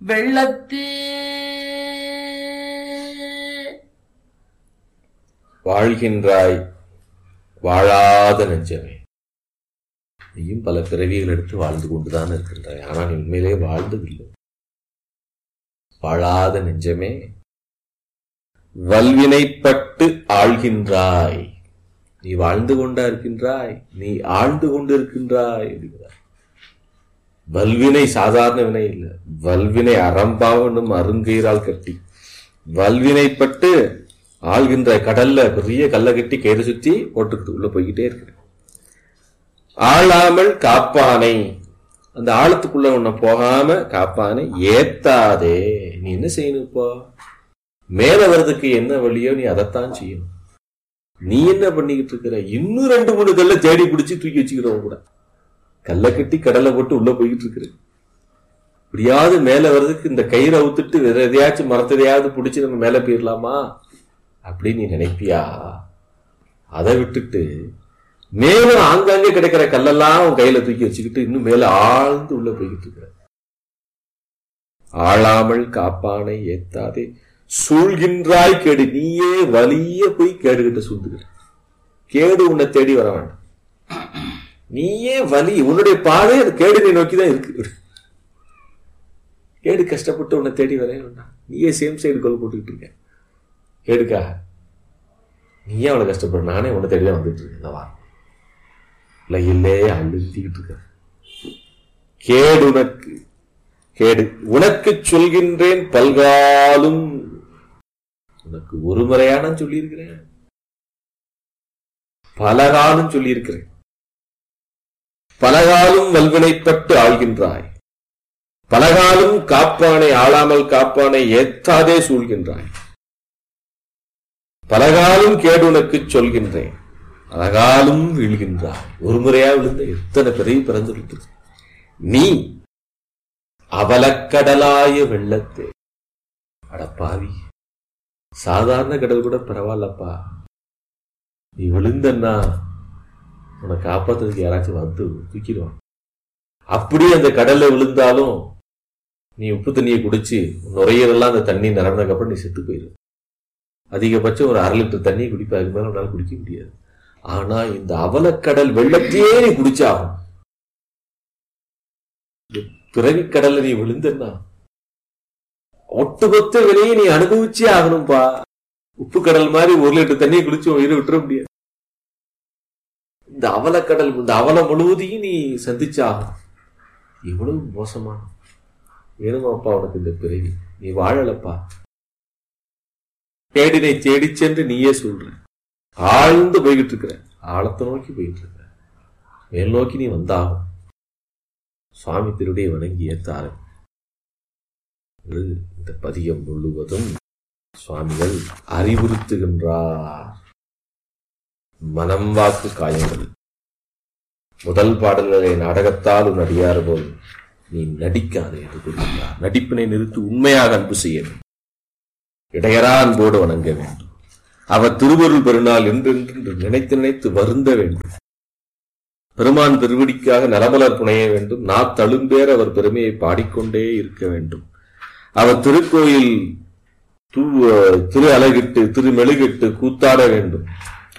வெள்ளத்தே வாழ்கின்றாய் வாழாத நெஞ்சமே நீயும் பல பிறவிகள் எடுத்து வாழ்ந்து கொண்டுதான் இருக்கின்றாய் ஆனால் நீ உண்மையிலே வாழ்ந்ததில்லை வாழாத நெஞ்சமே வல்வினைப்பட்டு ஆழ்கின்றாய் நீ வாழ்ந்து கொண்டா இருக்கின்றாய் நீ ஆழ்ந்து கொண்டு இருக்கின்றாய் அப்படிங்கிறார் வல்வினை சாதாரண வினை இல்லை வல்வினை அறம்பாவனும் அருங்கயிறால் கட்டி வல்வினைப்பட்டு ஆழ்கின்ற கடல்ல பெரிய கல்லை கட்டி கயிறு சுத்தி போட்டுக்கிட்டு உள்ள போய்கிட்டே இருக்கு ஆளாமல் காப்பானை அந்த ஆழத்துக்குள்ள உன்னை போகாம காப்பானை ஏத்தாதே நீ என்ன செய்யணும் இப்போ மேல வர்றதுக்கு என்ன வழியோ நீ அதைத்தான் செய்யணும் நீ என்ன பண்ணிக்கிட்டு இருக்கிற இன்னும் ரெண்டு மூணு கல்லை தேடி பிடிச்சி தூக்கி வச்சுக்கிறவங்க கூட கல்லை கட்டி கடலை போட்டு உள்ள போய்கிட்டு இருக்கிற இப்படியாவது மேல வர்றதுக்கு இந்த கயிறை அவுத்துட்டு வேற எதையாச்சும் மரத்ததையாவது பிடிச்சி நம்ம மேல போயிடலாமா அப்படின்னு நீ நினைப்பியா அதை விட்டுட்டு மேலும் ஆங்காங்கே கிடைக்கிற கல்லெல்லாம் உன் கையில தூக்கி வச்சுக்கிட்டு இன்னும் மேல ஆழ்ந்து உள்ள போய்கிட்டு இருக்கிற ஆளாமல் காப்பானை ஏத்தாதே சூழ்கின்றாய் கேடு நீயே வலிய போய் கேடுகிட்ட சூழ்ந்துக்கிற கேடு உன்னை தேடி வர வேண்டாம் நீயே வலி உன்னுடைய பாதை அது கேடுனை நோக்கி தான் இருக்கு கேடு கஷ்டப்பட்டு உன்னை தேடி வர வேண்டாம் நீயே சேம் சைடு கோல் போட்டுக்கிட்டு இருக்க கேடுக்கா நீ ஏன் அவ்வளவு கஷ்டப்படுற நானே உன்னை தேடி தான் வந்துட்டு இருக்கேன் இந்த வாரம் உலகிலே அழுத்திக்கிட்டு இருக்க கேடு உனக்கு கேடு உனக்கு சொல்கின்றேன் பல்காலும் உனக்கு ஒரு முறையான சொல்லியிருக்கிறேன் பலகாலும் சொல்லியிருக்கிறேன் பலகாலும் வல்வினைப்பட்டு ஆள்கின்றாய் பலகாலும் காப்பானை ஆளாமல் காப்பானை ஏத்தாதே சூழ்கின்றாய் பலகாலும் கேடு உனக்கு சொல்கின்றேன் பலகாலும் வீழ்கின்றாய் ஒரு முறையா விழுந்த எத்தனை பெரிய பிறந்துருக்கு நீ அவலக்கடலாய வெள்ளத்தே அடப்பாவி சாதாரண கடல் கூட பரவாயில்லப்பா நீ விழுந்தன்னா உன்னை காப்பாத்துறதுக்கு யாராச்சும் வந்து தூக்கிடுவான் அப்படியே அந்த கடல்ல விழுந்தாலும் நீ உப்பு தண்ணியை குடிச்சு நுரையீரலாம் அந்த தண்ணி நிரம்பினதுக்கு அப்புறம் நீ செத்து போயிரு அதிகபட்சம் ஒரு அரை லிட்டர் தண்ணியை குடிப்ப அதுக்கு மேல உன்னால குடிக்க முடியாது ஆனா இந்த அவலக்கடல் வெள்ளத்தையே நீ குடிச்சாகும் பிறவி கடல்ல நீ விழுந்தன்னா ஒட்டுமொத்த விலையை நீ அனுபவிச்சே ஆகணும்பா உப்பு கடல் மாதிரி ஒரு லிட்டர் தண்ணியை குடிச்சு உயிரை விட்டுற முடியாது இந்த அவலக்கடல் இந்த அவலம் முழுவதையும் நீ சந்திச்சாகும் எவ்வளவு மோசமான வேணுமாப்பா உனக்கு இந்த பிறவி நீ வாழலப்பா தேடினை தேடி சென்று நீயே சொல்ற ஆழ்ந்து போய்கிட்டு இருக்கிற ஆழத்தை நோக்கி போயிட்டு இருக்கிற மேல் நோக்கி நீ வந்தாகும் சுவாமி திருடைய வணங்கி ஏத்தாரு இந்த பதியம் முழுவதும் சுவாமிகள் அறிவுறுத்துகின்றார் மனம் வாக்கு காயங்கள் முதல் பாடல்களை நாடகத்தால் உன் அடியாறு போல் நீ நடிக்காதே என்று கூறுகின்றார் நடிப்பினை நிறுத்தி உண்மையாக அன்பு செய்ய வேண்டும் இடையரா அன்போடு வணங்க வேண்டும் அவர் திருவருள் பெருநாள் என்றென்று நினைத்து நினைத்து வருந்த வேண்டும் பெருமான் திருவடிக்காக நலமலர் புனைய வேண்டும் நா தழும்பேர் அவர் பெருமையை பாடிக்கொண்டே இருக்க வேண்டும் அவர் திருக்கோயில் திரு அழகிட்டு திரு மெழுகிட்டு கூத்தாட வேண்டும்